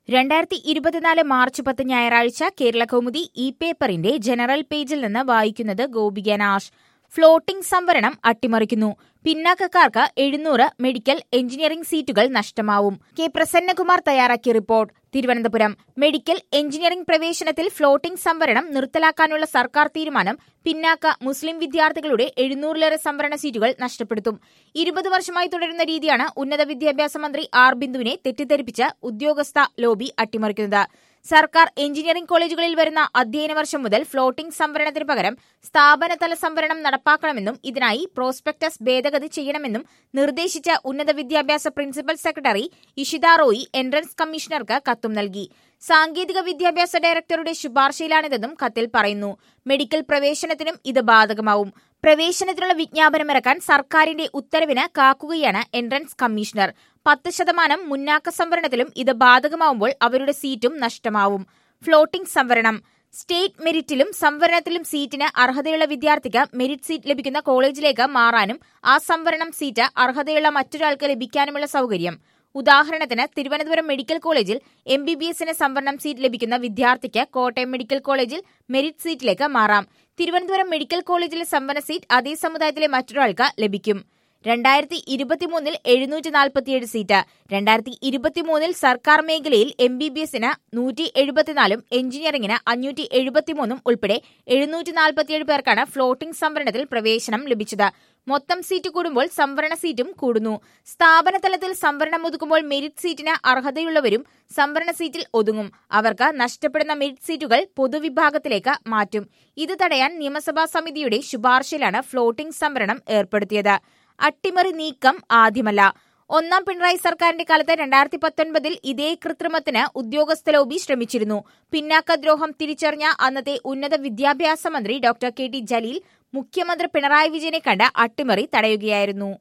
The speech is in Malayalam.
രണ്ടായിരത്തി ഇരുപത്തിനാല് മാർച്ച് പത്ത് ഞായറാഴ്ച കേരള കൗമുദി ഇ പേപ്പറിന്റെ ജനറൽ പേജിൽ നിന്ന് വായിക്കുന്നത് ഗോപിക നാഷ് ഫ്ലോട്ടിംഗ് സംവരണം അട്ടിമറിക്കുന്നു പിന്നാക്കക്കാർക്ക് എഴുന്നൂറ് മെഡിക്കൽ എഞ്ചിനീയറിംഗ് സീറ്റുകൾ നഷ്ടമാവും കെ പ്രസന്നകുമാർ തയ്യാറാക്കിയ റിപ്പോർട്ട് തിരുവനന്തപുരം മെഡിക്കൽ എഞ്ചിനീയറിംഗ് പ്രവേശനത്തിൽ ഫ്ലോട്ടിംഗ് സംവരണം നിർത്തലാക്കാനുള്ള സർക്കാർ തീരുമാനം പിന്നാക്ക മുസ്ലിം വിദ്യാർത്ഥികളുടെ എഴുന്നൂറിലേറെ സംവരണ സീറ്റുകൾ നഷ്ടപ്പെടുത്തും ഇരുപത് വർഷമായി തുടരുന്ന രീതിയാണ് ഉന്നത വിദ്യാഭ്യാസ മന്ത്രി ആർ ബിന്ദുവിനെ തെറ്റിദ്ധരിപ്പിച്ച് ഉദ്യോഗസ്ഥ ലോബി അട്ടിമറിക്കുന്നത് സർക്കാർ എഞ്ചിനീയറിംഗ് കോളേജുകളിൽ വരുന്ന അധ്യയന വർഷം മുതൽ ഫ്ലോട്ടിംഗ് സംവരണത്തിന് പകരം സ്ഥാപനതല സംവരണം നടപ്പാക്കണമെന്നും ഇതിനായി പ്രോസ്പെക്ടസ് ഭേദഗതി ചെയ്യണമെന്നും നിർദ്ദേശിച്ച ഉന്നത വിദ്യാഭ്യാസ principal secretary Ishita Roy entrance കമ്മീഷണർക്ക് കത്തും നൽകി സാങ്കേതിക വിദ്യാഭ്യാസ ഡയറക്ടറുടെ ശുപാർശയിലാണിതെന്നും കത്തിൽ പറയുന്നു മെഡിക്കൽ പ്രവേശനത്തിനും ഇത് ബാധകമാവും പ്രവേശനത്തിനുള്ള വിജ്ഞാപനമിറക്കാൻ സർക്കാരിന്റെ ഉത്തരവിന് കാക്കുകയാണ് എൻട്രൻസ് കമ്മീഷണർ പത്ത് ശതമാനം മുന്നാക്ക സംവരണത്തിലും ഇത് ബാധകമാവുമ്പോൾ അവരുടെ സീറ്റും നഷ്ടമാവും ഫ്ലോട്ടിംഗ് സംവരണം സ്റ്റേറ്റ് മെരിറ്റിലും സംവരണത്തിലും സീറ്റിന് അർഹതയുള്ള വിദ്യാർത്ഥിക്ക് മെരിറ്റ് സീറ്റ് ലഭിക്കുന്ന കോളേജിലേക്ക് മാറാനും ആ സംവരണം സീറ്റ് അർഹതയുള്ള മറ്റൊരാൾക്ക് ലഭിക്കാനുമുള്ള സൗകര്യം ഉദാഹരണത്തിന് തിരുവനന്തപുരം മെഡിക്കൽ കോളേജിൽ എം ബി ബി എസിന് സംവരണം സീറ്റ് ലഭിക്കുന്ന വിദ്യാർത്ഥിക്ക് കോട്ടയം മെഡിക്കൽ കോളേജിൽ മെരിറ്റ് സീറ്റിലേക്ക് മാറാം തിരുവനന്തപുരം മെഡിക്കൽ കോളേജിലെ സംവരണ സീറ്റ് അതേ സമുദായത്തിലെ മറ്റൊരാൾക്ക് ലഭിക്കും രണ്ടായിരത്തി ഇരുപത്തിമൂന്നിൽ എഴുന്നൂറ്റി നാൽപ്പത്തിയേഴ് സീറ്റ് രണ്ടായിരത്തി ഇരുപത്തിമൂന്നിൽ സർക്കാർ മേഖലയിൽ എം ബി ബി എസിന് നൂറ്റി എഴുപത്തിനാലും എഞ്ചിനീയറിംഗിന് അഞ്ഞൂറ്റി എഴുപത്തിമൂന്നും ഉൾപ്പെടെ എഴുന്നൂറ്റി നാൽപ്പത്തിയേഴ് പേർക്കാണ് ഫ്ലോട്ടിംഗ് സംവരണത്തിൽ പ്രവേശനം ലഭിച്ചത് മൊത്തം സീറ്റ് കൂടുമ്പോൾ സംവരണ സീറ്റും കൂടുന്നു സ്ഥാപന തലത്തിൽ സംവരണം ഒതുക്കുമ്പോൾ മെരിറ്റ് സീറ്റിന് അർഹതയുള്ളവരും സംവരണ സീറ്റിൽ ഒതുങ്ങും അവർക്ക് നഷ്ടപ്പെടുന്ന മെരിറ്റ് സീറ്റുകൾ പൊതുവിഭാഗത്തിലേക്ക് മാറ്റും ഇത് തടയാൻ നിയമസഭാ സമിതിയുടെ ശുപാർശയിലാണ് ഫ്ലോട്ടിംഗ് സംവരണം ഏർപ്പെടുത്തിയത് അട്ടിമറി നീക്കം ആദ്യമല്ല ഒന്നാം പിണറായി സർക്കാരിന്റെ കാലത്ത് രണ്ടായിരത്തി പത്തൊൻപതിൽ ഇതേ കൃത്രിമത്തിന് ഉദ്യോഗസ്ഥ ലോബി ശ്രമിച്ചിരുന്നു പിന്നാക്കദ്രോഹം തിരിച്ചറിഞ്ഞ അന്നത്തെ ഉന്നത വിദ്യാഭ്യാസ മന്ത്രി ഡോക്ടർ കെ ടി ജലീൽ മുഖ്യമന്ത്രി പിണറായി വിജയനെ കണ്ട് അട്ടിമറി തടയുകയായിരുന്നു